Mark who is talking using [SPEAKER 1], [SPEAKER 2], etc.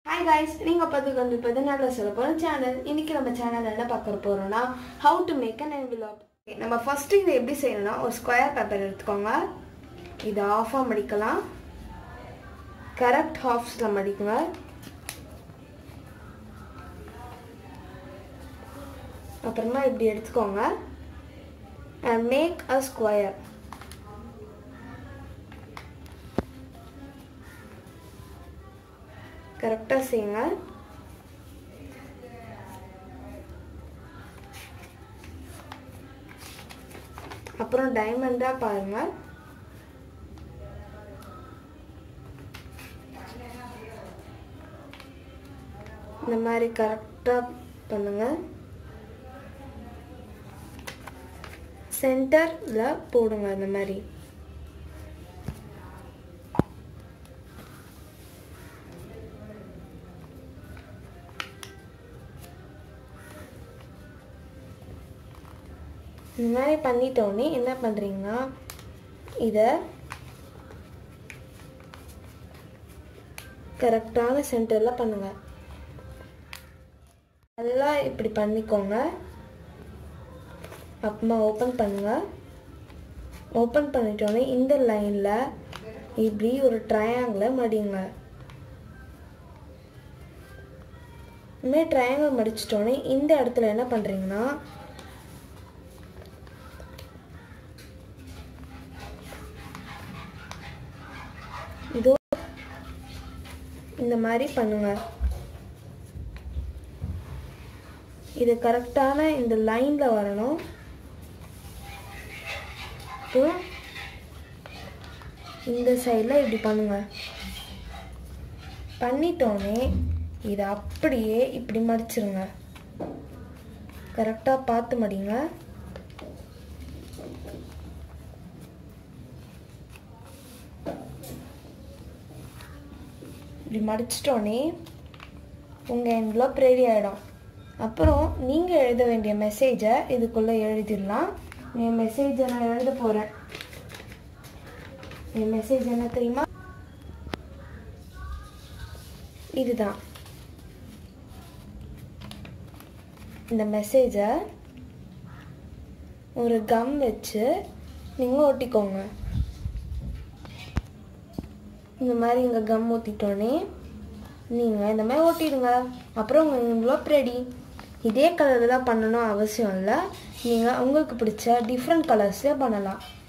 [SPEAKER 1] hi guys நீங்கள் பார்த்துக்கு வந்து பதினாலில் சொல்ல போகிற சேனல் இன்னைக்கு நம்ம சேனல் என்ன பார்க்க போகிறோம்னா how to make an envelope நம்ம ஃபஸ்ட்டு இதை எப்படி செய்யணும்னா ஒரு ஸ்கொயர் பேப்பர் எடுத்துக்கோங்க இதை ஆஃபாக மடிக்கலாம் கரெக்ட் ஹாஃப்ஸில் மடிக்குங்க அப்புறமா இப்படி எடுத்துக்கோங்க அண்ட் மேக் அ ஸ்கொயர் கரெக்டாக செய்யுங்க அப்புறம் டைமண்டாக பாருங்கள் இந்த மாதிரி கரெக்டாக பண்ணுங்க சென்டரில் போடுங்க இந்த மாதிரி இந்த மாதிரி பண்ணிட்டோடனே என்ன பண்ணுறீங்கன்னா இதை கரெக்டான சென்டரில் பண்ணுங்கள் நல்லா இப்படி பண்ணிக்கோங்க அப்புறமா ஓப்பன் பண்ணுங்கள் ஓப்பன் பண்ணிட்டோன்னே இந்த லைனில் இப்படி ஒரு ட்ரையாங்கிளை மடிங்க இனிமேல் ட்ரையாங்கிள் மடிச்சிட்டோன்னே இந்த இடத்துல என்ன பண்ணுறீங்கன்னா இதோ இந்த மாதிரி பண்ணுங்க இது கரெக்டான இந்த லைன்ல வரணும் அப்புறம் இந்த சைடில் இப்படி பண்ணுங்க பண்ணிட்டோன்னே இதை அப்படியே இப்படி மடிச்சிருங்க கரெக்டாக பார்த்து மடிங்க இப்படி மடிச்சிட்டோன்னே உங்கள் என்வலப் ரெடி ஆகிடும் அப்புறம் நீங்கள் எழுத வேண்டிய மெசேஜை இதுக்குள்ளே எழுதிடலாம் என் மெசேஜை நான் எழுத போகிறேன் என் மெசேஜ் என்ன தெரியுமா இதுதான் இந்த மெசேஜை ஒரு கம் வச்சு நீங்கள் ஒட்டிக்கோங்க இந்த மாதிரி இங்கே கம் ஊற்றிட்டோன்னே நீங்கள் இந்த மாதிரி ஓட்டிடுங்க அப்புறம் உங்கள் என்வலப் ரெடி இதே கலரில் தான் பண்ணணும் அவசியம் இல்லை நீங்கள் உங்களுக்கு பிடிச்ச டிஃப்ரெண்ட் கலர்ஸ்லேயே பண்ணலாம்